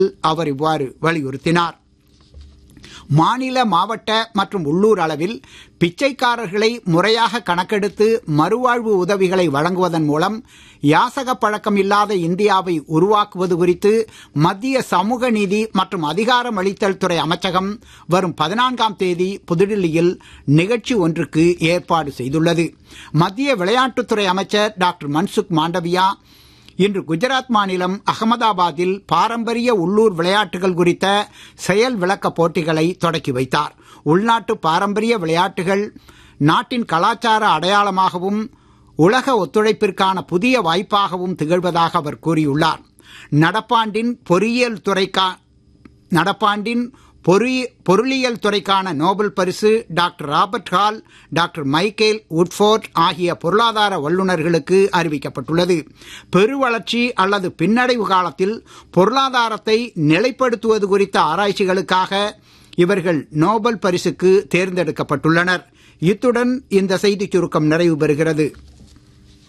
அவர் இவ்வாறு வலியுறுத்தினார் மாநில மாவட்ட மற்றும் உள்ளூர் அளவில் பிச்சைக்காரர்களை முறையாக கணக்கெடுத்து மறுவாழ்வு உதவிகளை வழங்குவதன் மூலம் யாசக பழக்கம் இல்லாத இந்தியாவை உருவாக்குவது குறித்து மத்திய சமூக நீதி மற்றும் அதிகாரமளித்தல் துறை அமைச்சகம் வரும் பதினான்காம் தேதி புதுடில்லியில் நிகழ்ச்சி ஒன்றுக்கு ஏற்பாடு செய்துள்ளது மத்திய விளையாட்டுத்துறை அமைச்சர் டாக்டர் மன்சுக் மாண்டவியா இன்று குஜராத் மாநிலம் அகமதாபாத்தில் பாரம்பரிய உள்ளூர் விளையாட்டுகள் குறித்த செயல் விளக்க போட்டிகளை தொடக்கி வைத்தார் உள்நாட்டு பாரம்பரிய விளையாட்டுகள் நாட்டின் கலாச்சார அடையாளமாகவும் உலக ஒத்துழைப்பிற்கான புதிய வாய்ப்பாகவும் திகழ்வதாக அவர் கூறியுள்ளார் நடப்பாண்டின் பொறியியல் துறைக்கா நடப்பாண்டின் பொறி பொருளியல் துறைக்கான நோபல் பரிசு doctor Robert Hall doctor Michael Woodford ஆகிய பொருளாதார வல்லுநர்களுக்கு அறிவிக்கப்பட்டுள்ளது பெருவளர்ச்சி அல்லது பின்னடைவு காலத்தில் பொருளாதாரத்தை நிலைப்படுத்துவது குறித்த ஆராய்ச்சிகளுக்காக இவர்கள் நோபல் பரிசுக்கு தேர்ந்தெடுக்கப்பட்டுள்ளனர் இத்துடன் இந்த செய்திச் சுருக்கம் நிறைவு பெறுகிறது